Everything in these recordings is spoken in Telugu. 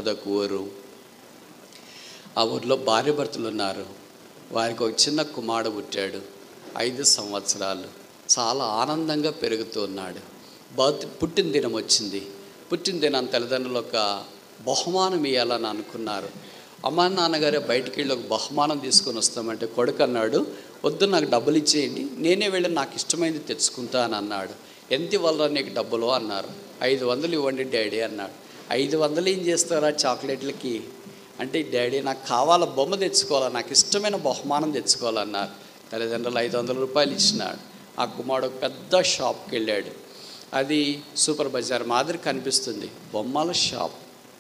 ఒక ఊరు ఆ ఊర్లో భార్య భర్తలు ఉన్నారు వారికి ఒక చిన్న కుమారుడు పుట్టాడు ఐదు సంవత్సరాలు చాలా ఆనందంగా పెరుగుతూ ఉన్నాడు బర్త్ పుట్టిన దినం వచ్చింది పుట్టిన దినం తల్లిదండ్రులు ఒక బహుమానం ఇవ్వాలని అనుకున్నారు అమ్మా నాన్నగారే బయటికి వెళ్ళి ఒక బహుమానం తీసుకొని వస్తామంటే కొడుకు అన్నాడు వద్దు నాకు డబ్బులు ఇచ్చేయండి నేనే వెళ్ళి నాకు ఇష్టమైనది తెచ్చుకుంటాను అన్నాడు ఎంత ఇవ్వాలరా నీకు డబ్బులు అన్నారు ఐదు వందలు ఇవ్వండి డాడీ అన్నాడు ఐదు వందలు ఏం చేస్తారా చాక్లెట్లకి అంటే డాడీ నాకు కావాల బొమ్మ తెచ్చుకోవాలా నాకు ఇష్టమైన బహుమానం తెచ్చుకోవాలన్నారు తల్లిదండ్రులు ఐదు వందల రూపాయలు ఇచ్చినాడు ఆ కుమారుడు ఒక పెద్ద షాప్కి వెళ్ళాడు అది సూపర్ బజార్ మాదిరి కనిపిస్తుంది బొమ్మల షాప్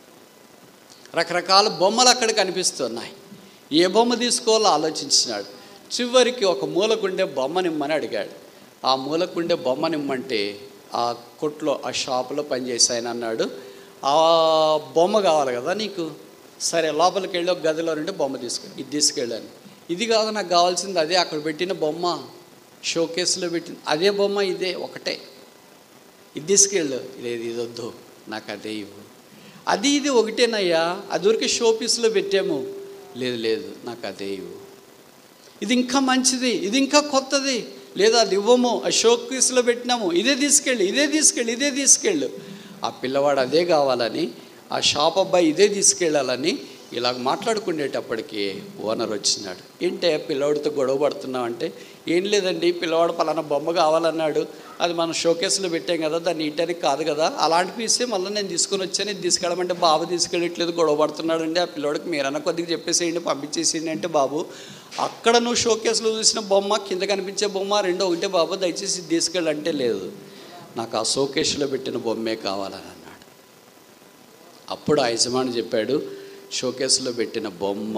రకరకాల బొమ్మలు అక్కడ కనిపిస్తున్నాయి ఏ బొమ్మ తీసుకోవాలో ఆలోచించినాడు చివరికి ఒక మూలకుండే బొమ్మ నిమ్మని అడిగాడు ఆ మూలకుండే బొమ్మ నిమ్మంటే ఆ కొట్లో ఆ షాపులో పనిచేసి ఆయన అన్నాడు ఆ బొమ్మ కావాలి కదా నీకు సరే లోపలికి వెళ్ళి ఒక గదిలో నుండి బొమ్మ తీసుకు ఇది తీసుకెళ్ళాను ఇది కాదు నాకు కావాల్సింది అదే అక్కడ పెట్టిన బొమ్మ షోకేస్లో పెట్టిన అదే బొమ్మ ఇదే ఒకటే ఇది తీసుకెళ్ళు లేదు ఇది వద్దు నాకు అదే ఇవ్వు అది ఇది ఒకటేనయ్యా అది ఊరికే షో పీస్లో పెట్టాము లేదు లేదు నాకు అదే ఇవ్వు ఇది ఇంకా మంచిది ఇది ఇంకా కొత్తది లేదా అది ఇవ్వము ఆ షో పీస్లో పెట్టినాము ఇదే తీసుకెళ్ళి ఇదే తీసుకెళ్ళి ఇదే తీసుకెళ్ళు ఆ పిల్లవాడు అదే కావాలని ఆ షాప్ అబ్బాయి ఇదే తీసుకెళ్ళాలని ఇలాగ మాట్లాడుకునేటప్పటికి ఓనర్ వచ్చినాడు ఏంటే పిల్లవాడితో గొడవ పడుతున్నావు అంటే ఏం లేదండి పిల్లవాడు పలానా బొమ్మ కావాలన్నాడు అది మనం షోకేస్లో పెట్టాం కదా దాన్ని ఇయటానికి కాదు కదా అలాంటి పీసే మళ్ళీ నేను తీసుకొని వచ్చాను ఇది తీసుకెళ్ళమంటే బాబు తీసుకెళ్ళట్లేదు గొడవ పడుతున్నాడు అండి ఆ పిల్లవాడికి మీరన్నా కొద్దిగా చెప్పేసేయండి పంపించేసేయండి అంటే బాబు అక్కడ నువ్వు షోకేస్లో చూసిన బొమ్మ కింద కనిపించే బొమ్మ రెండో ఒకటే బాబు దయచేసి ఇది తీసుకెళ్ళంటే లేదు నాకు ఆ షోకేస్లో పెట్టిన బొమ్మే కావాలని అన్నాడు అప్పుడు ఆ యజమాని చెప్పాడు షోకేస్లో పెట్టిన బొమ్మ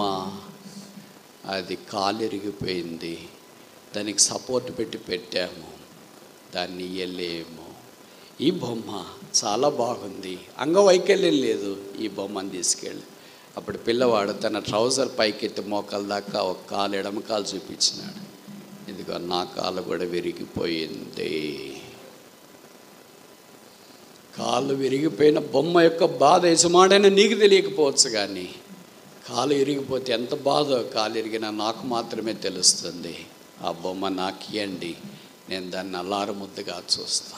అది కాలు ఇరిగిపోయింది దానికి సపోర్ట్ పెట్టి పెట్టాము దాన్ని ఇయ్యలేము ఈ బొమ్మ చాలా బాగుంది అంగవైకల్యం లేదు ఈ బొమ్మను తీసుకెళ్ళి అప్పుడు పిల్లవాడు తన ట్రౌజర్ పైకెత్తి మోకాల దాకా ఒక కాలు ఎడమ కాలు చూపించినాడు ఇదిగో నా కాలు కూడా విరిగిపోయింది కాలు విరిగిపోయిన బొమ్మ యొక్క బాధ యజమాడైనా నీకు తెలియకపోవచ్చు కానీ కాలు ఇరిగిపోతే ఎంత బాధో కాలు ఇరిగినా నాకు మాత్రమే తెలుస్తుంది ఆ బొమ్మ నాకు ఇవ్వండి నేను దాన్ని అల్లారు ముద్దుగా చూస్తా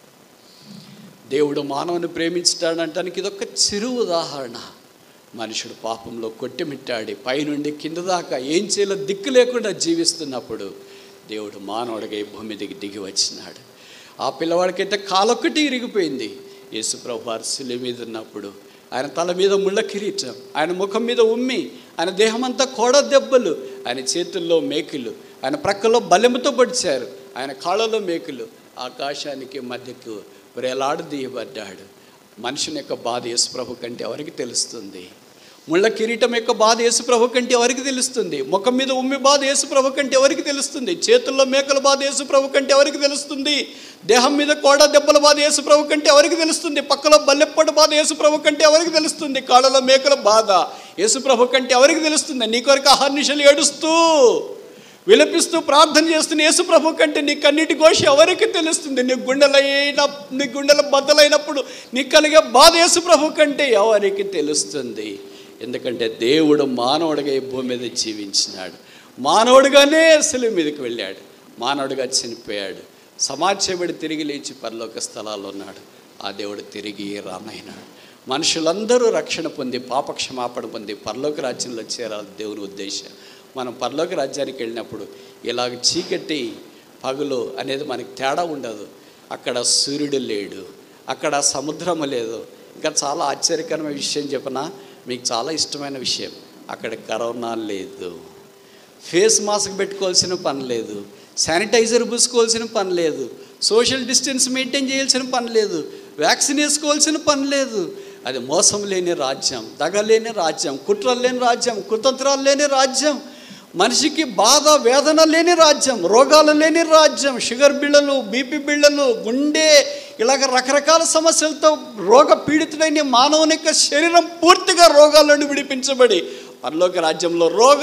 దేవుడు మానవుని ప్రేమించడాడంటానికి ఇదొక చిరు ఉదాహరణ మనుషుడు పాపంలో కొట్టిమిట్టాడి పైనుండి కింద దాకా ఏం చేయాలో దిక్కు లేకుండా జీవిస్తున్నప్పుడు దేవుడు మానవుడిగా ఈ భూమి దిగి దిగి వచ్చినాడు ఆ పిల్లవాడికైతే కాలొక్కటి ఇరిగిపోయింది యేసుప్రభు వారు శిలువ మీద ఉన్నప్పుడు ఆయన తల మీద ముళ్ళ కిరీటం ఆయన ముఖం మీద ఉమ్మి ఆయన దేహమంతా కోడ దెబ్బలు ఆయన చేతుల్లో మేకులు ఆయన ప్రక్కలో బలెముతో పొడిచారు ఆయన కాళ్ళలో మేకులు ఆకాశానికి మధ్యకు వేలాడు తీయబడ్డాడు మనుషుని యొక్క బాధ యేసుప్రభు కంటే ఎవరికి తెలుస్తుంది ముళ్ళ కిరీటం యొక్క బాధ యేసుప్రభు కంటే ఎవరికి తెలుస్తుంది ముఖం మీద ఉమ్మి బాధ యేసుప్రభు కంటే ఎవరికి తెలుస్తుంది చేతుల్లో మేకల బాధ యేసుప్రభు కంటే ఎవరికి తెలుస్తుంది దేహం మీద కోడ దెబ్బల బాధ యేసుప్రభు కంటే ఎవరికి తెలుస్తుంది పక్కలో బల్లెప్పటి బాధ యేసుప్రభు కంటే ఎవరికి తెలుస్తుంది కాళ్ళలో మేకల బాధ యేసుప్రభు కంటే ఎవరికి తెలుస్తుంది నీ కొరకు అహర్నిశలు ఏడుస్తూ విలపిస్తూ ప్రార్థన చేస్తున్న యేసుప్రభు కంటే నీ కన్నీటి ఘోష ఎవరికి తెలుస్తుంది నీ గుండెలైన నీ గుండెల బద్దలైనప్పుడు నీ కలిగే బాధ యేసుప్రభు కంటే ఎవరికి తెలుస్తుంది ఎందుకంటే దేవుడు మానవుడిగా ఈ భూమి మీద జీవించినాడు మానవుడిగానే అసలు మీదకి వెళ్ళాడు మానవుడిగా చనిపోయాడు సమాజబడి తిరిగి లేచి పరలోక స్థలాల్లో ఉన్నాడు ఆ దేవుడు తిరిగి రానైనాడు మనుషులందరూ రక్షణ పొంది పాపక్షమాపణ పొంది పరలోక రాజ్యంలో చేరాలి దేవుని ఉద్దేశం మనం పరలోక రాజ్యానికి వెళ్ళినప్పుడు ఇలాగ చీకటి పగులు అనేది మనకి తేడా ఉండదు అక్కడ సూర్యుడు లేడు అక్కడ సముద్రము లేదు ఇంకా చాలా ఆశ్చర్యకరమైన విషయం చెప్పనా మీకు చాలా ఇష్టమైన విషయం అక్కడ కరోనా లేదు ఫేస్ మాస్క్ పెట్టుకోవాల్సిన పని లేదు శానిటైజర్ పూసుకోవాల్సిన పని లేదు సోషల్ డిస్టెన్స్ మెయింటైన్ చేయాల్సిన పని లేదు వ్యాక్సిన్ వేసుకోవాల్సిన పని లేదు అది మోసం లేని రాజ్యం దగ లేని రాజ్యం కుట్రలు లేని రాజ్యం కుతంత్రాలు లేని రాజ్యం మనిషికి బాధ వేదన లేని రాజ్యం రోగాలు లేని రాజ్యం షుగర్ బిళ్ళలు బీపీ బిళ్ళలు గుండె ఇలాగ రకరకాల సమస్యలతో రోగ పీడితుడైన మానవుని యొక్క శరీరం పూర్తిగా రోగాల నుండి విడిపించబడి పరలోక రాజ్యంలో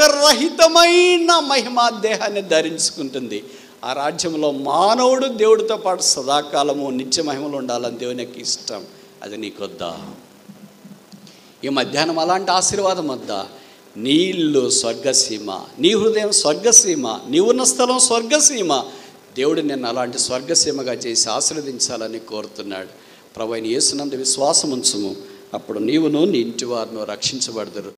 రోగరహితమైన మహిమా దేహాన్ని ధరించుకుంటుంది ఆ రాజ్యంలో మానవుడు దేవుడితో పాటు సదాకాలము నిత్య మహిమలు ఉండాలని దేవునికి ఇష్టం అది నీకొద్దా ఈ మధ్యాహ్నం అలాంటి ఆశీర్వాదం వద్దా నీ ఇల్లు స్వర్గసీమ నీ హృదయం స్వర్గసీమ నీ ఉన్న స్థలం స్వర్గసీమ దేవుడు నిన్ను అలాంటి స్వర్గసీమగా చేసి ఆశీర్వదించాలని కోరుతున్నాడు ప్రభు యేసునందు విశ్వాసం ఉంచుము అప్పుడు నీవును నీ ఇంటి వారును రక్షించబడదురు